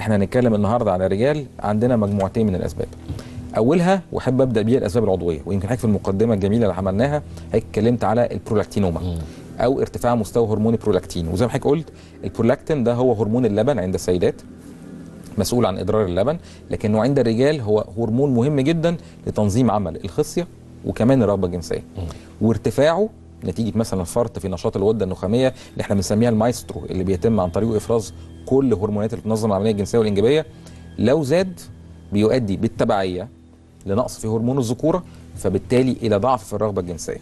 احنا هنتكلم النهارده على رجال عندنا مجموعتين من الاسباب اولها واحب ابدا بيها الاسباب العضويه ويمكن حضرتك في المقدمه الجميله اللي عملناها حضرتك اتكلمت على البرولاكتينوما او ارتفاع مستوى هرمون البرولاكتين وزي ما حضرتك قلت البرولاكتين ده هو هرمون اللبن عند السيدات مسؤول عن ادرار اللبن لكنه عند الرجال هو هرمون مهم جدا لتنظيم عمل الخصيه وكمان الرغبه الجنسيه وارتفاعه نتيجه مثلا فرط في نشاط الغده النخاميه اللي احنا بنسميها المايسترو اللي بيتم عن طريقه افراز كل هرمونات اللي بتنظم العمليه الجنسيه والانجابيه لو زاد بيؤدي بالتبعيه لنقص في هرمون الذكوره فبالتالي الى ضعف في الرغبه الجنسيه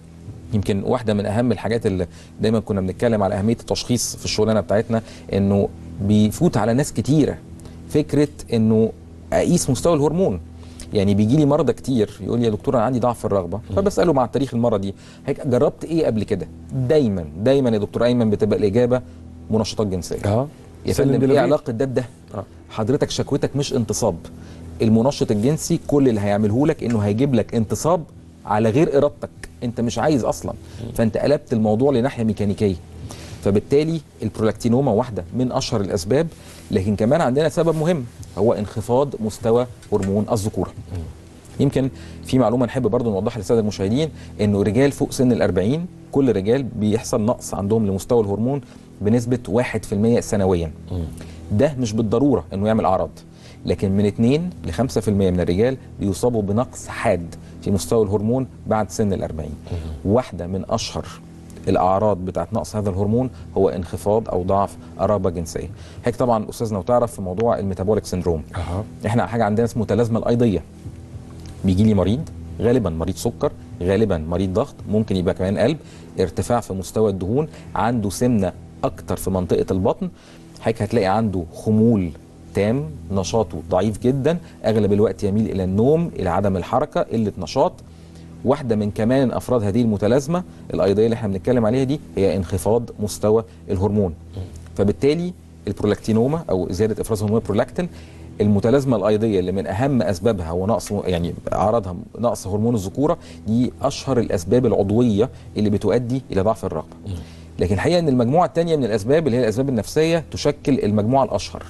يمكن واحده من اهم الحاجات اللي دايما كنا بنتكلم على اهميه التشخيص في الشغلانه بتاعتنا انه بيفوت على ناس كتيره فكره انه اقيس مستوى الهرمون يعني بيجي لي مرضى كتير يقول لي يا دكتور انا عندي ضعف في الرغبه فبساله مع التاريخ المرضي هيك جربت ايه قبل كده دايما دايما يا دكتور ايمن بتبقى الاجابه منشطات جنسيه اه يا سلم فندم ايه بالغير. علاقه ده بده آه. حضرتك شكوتك مش انتصاب المنشط الجنسي كل اللي هيعمله لك انه هيجيب لك انتصاب على غير ارادتك انت مش عايز اصلا فانت قلبت الموضوع لناحيه ميكانيكيه فبالتالي البرولاكتينوما واحده من اشهر الاسباب لكن كمان عندنا سبب مهم هو انخفاض مستوى هرمون الذكوره يمكن في معلومه نحب برضو نوضحها للساده المشاهدين انه رجال فوق سن الأربعين كل رجال بيحصل نقص عندهم لمستوى الهرمون بنسبه 1% سنويا ده مش بالضروره انه يعمل اعراض لكن من 2 ل 5% من الرجال بيصابوا بنقص حاد في مستوى الهرمون بعد سن الأربعين واحده من اشهر الاعراض بتاعت نقص هذا الهرمون هو انخفاض او ضعف الرغبه الجنسيه هيك طبعا استاذنا وتعرف في موضوع الميتابوليك سندروم اها احنا حاجه عندنا اسمه متلازمه الايضيه بيجي لي مريض غالبا مريض سكر غالبا مريض ضغط ممكن يبقى كمان قلب ارتفاع في مستوى الدهون عنده سمنه اكتر في منطقه البطن حضرتك هتلاقي عنده خمول تام نشاطه ضعيف جدا اغلب الوقت يميل الى النوم الى عدم الحركه قله نشاط واحده من كمان افراد هذه المتلازمه الايضيه اللي احنا بنتكلم عليها دي هي انخفاض مستوى الهرمون فبالتالي البرولاكتينوما او زياده افراز هرمون البرولاكتين المتلازمه الايضيه اللي من اهم اسبابها هو نقص يعني اعراضها نقص هرمون الذكوره دي اشهر الاسباب العضويه اللي بتؤدي الى ضعف الرغبه لكن الحقيقه ان المجموعه الثانيه من الاسباب اللي هي الاسباب النفسيه تشكل المجموعه الاشهر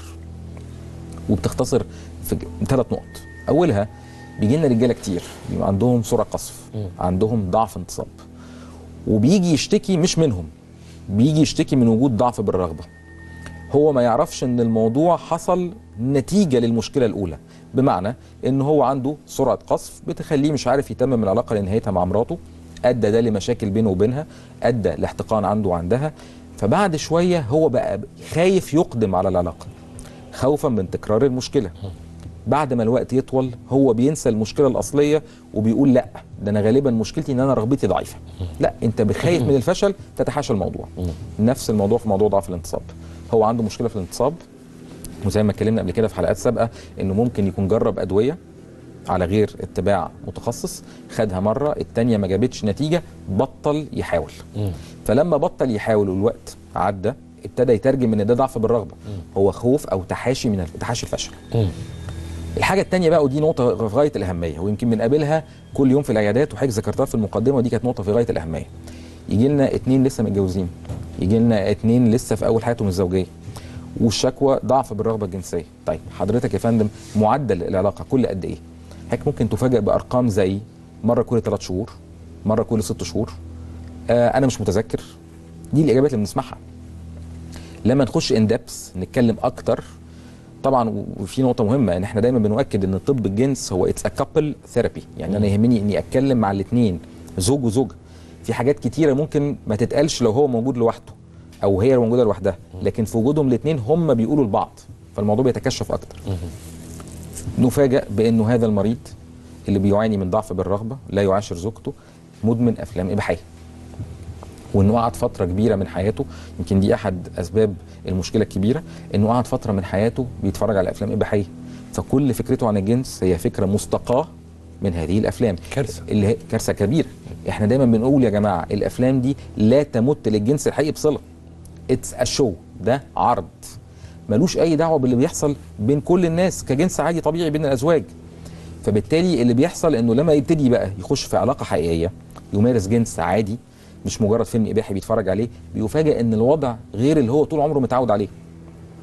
وبتختصر في ثلاث نقط اولها بيجي لنا رجاله كتير بيبقى عندهم سرعه قصف عندهم ضعف انتصاب وبيجي يشتكي مش منهم بيجي يشتكي من وجود ضعف بالرغبه هو ما يعرفش ان الموضوع حصل نتيجه للمشكله الاولى بمعنى ان هو عنده سرعه قصف بتخليه مش عارف يتمم العلاقه لنهايتها مع مراته ادى ده لمشاكل بينه وبينها ادى لاحتقان عنده وعندها فبعد شويه هو بقى خايف يقدم على العلاقه خوفا من تكرار المشكله بعد ما الوقت يطول هو بينسى المشكله الاصليه وبيقول لا ده انا غالبا مشكلتي ان انا رغبتي ضعيفه لا انت بخايف من الفشل تتحاشى الموضوع نفس الموضوع في موضوع ضعف الانتصاب هو عنده مشكله في الانتصاب وزي ما اتكلمنا قبل كده في حلقات سابقه انه ممكن يكون جرب ادويه على غير اتباع متخصص خدها مره التانية ما جابتش نتيجه بطل يحاول فلما بطل يحاول والوقت عدى ابتدى يترجم ان ده ضعف بالرغبه هو خوف او تحاشي من تحاشي الفشل الحاجه الثانيه بقى ودي نقطه في غايه الاهميه ويمكن بنقابلها كل يوم في العيادات وحضرتك ذكرتها في المقدمه ودي كانت نقطه في غايه الاهميه يجي لنا اتنين لسه متجوزين يجي لنا اتنين لسه في اول حياتهم الزوجيه والشكوى ضعف بالرغبه الجنسيه طيب حضرتك يا فندم معدل العلاقه كل قد ايه حضرتك ممكن تفاجئ بارقام زي مره كل ثلاث شهور مره كل ست شهور آه انا مش متذكر دي الاجابات اللي بنسمعها لما نخش ان دبس نتكلم اكتر طبعا وفي نقطه مهمه ان احنا دايما بنؤكد ان طب الجنس هو اتس ا كابل ثيرابي يعني انا يهمني اني اتكلم مع الاثنين زوج وزوجه في حاجات كتيره ممكن ما تتقالش لو هو موجود لوحده او هي موجوده لوحدها لكن في وجودهم الاثنين هم بيقولوا لبعض فالموضوع بيتكشف اكتر نفاجأ بانه هذا المريض اللي بيعاني من ضعف بالرغبه لا يعاشر زوجته مدمن افلام اباحيه وانه قعد فتره كبيره من حياته يمكن دي احد اسباب المشكله الكبيره انه قعد فتره من حياته بيتفرج على افلام اباحيه فكل فكرته عن الجنس هي فكره مستقاه من هذه الافلام كارثة. اللي هي كارثه كبيره احنا دايما بنقول يا جماعه الافلام دي لا تمت للجنس الحقيقي بصله اتس ا شو ده عرض ملوش اي دعوه باللي بيحصل بين كل الناس كجنس عادي طبيعي بين الازواج فبالتالي اللي بيحصل انه لما يبتدي بقى يخش في علاقه حقيقيه يمارس جنس عادي مش مجرد فيلم اباحي بيتفرج عليه بيفاجئ ان الوضع غير اللي هو طول عمره متعود عليه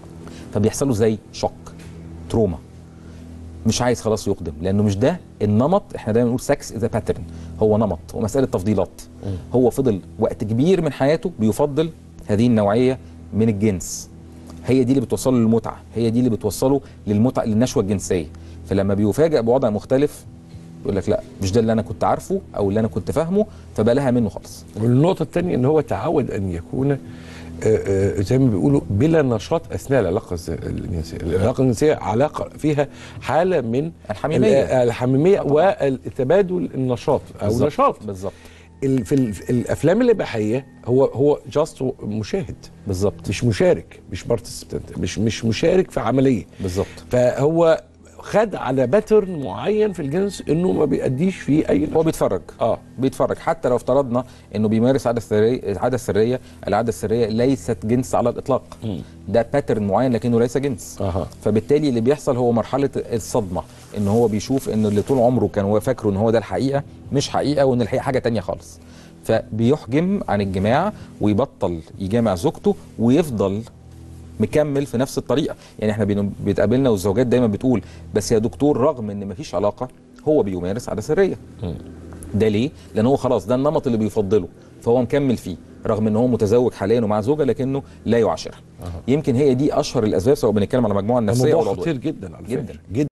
فبيحصل له زي شوك تروما مش عايز خلاص يقدم لانه مش ده النمط احنا دايما نقول سكس از باترن هو نمط ومساله تفضيلات هو فضل وقت كبير من حياته بيفضل هذه النوعيه من الجنس هي دي اللي بتوصله للمتعه هي دي اللي بتوصله للمتعه للنشوه الجنسيه فلما بيفاجئ بوضع مختلف يقول لك لا مش ده اللي انا كنت عارفه او اللي انا كنت فاهمه فبلاها منه خالص والنقطة الثانية ان هو تعود ان يكون آه، آه، زي ما بيقولوا بلا نشاط اثناء العلاقة الز- الجنسية، العلاقة الجنسية علاقة فيها حالة من الحميمية. ال- الحميمية والتبادل النشاط او بالظبط. نشاط بالظبط ال- في ال- في الافلام الاباحية هو هو جاست مشاهد بالظبط مش مشارك مش بارتيسيبنت مش مش مشارك في عملية بالظبط فهو خد على باترن معين في الجنس انه ما بيأديش فيه اي هو بيتفرج اه بيتفرج حتى لو افترضنا انه بيمارس عاده سريه العاده السريه العاده السريه ليست جنس على الاطلاق ده باترن معين لكنه ليس جنس اها فبالتالي اللي بيحصل هو مرحله الصدمه ان هو بيشوف ان اللي طول عمره كان هو فاكره ان هو ده الحقيقه مش حقيقه وان الحقيقه حاجه تانية خالص فبيحجم عن الجماع ويبطل يجامع زوجته ويفضل مكمل في نفس الطريقه يعني احنا بين- بيتقابلنا والزوجات دايما بتقول بس يا دكتور رغم ان مفيش علاقه هو بيمارس عاده سريه ده ليه لان هو خلاص ده النمط اللي بيفضله فهو مكمل فيه رغم ان هو متزوج حاليا ومع زوجه لكنه لا يعاشرها يمكن هي دي اشهر الاسباب سواء بنتكلم على مجموعه النفسيه او الموضوع العضويه خطير جدا على جداً. فكره جدا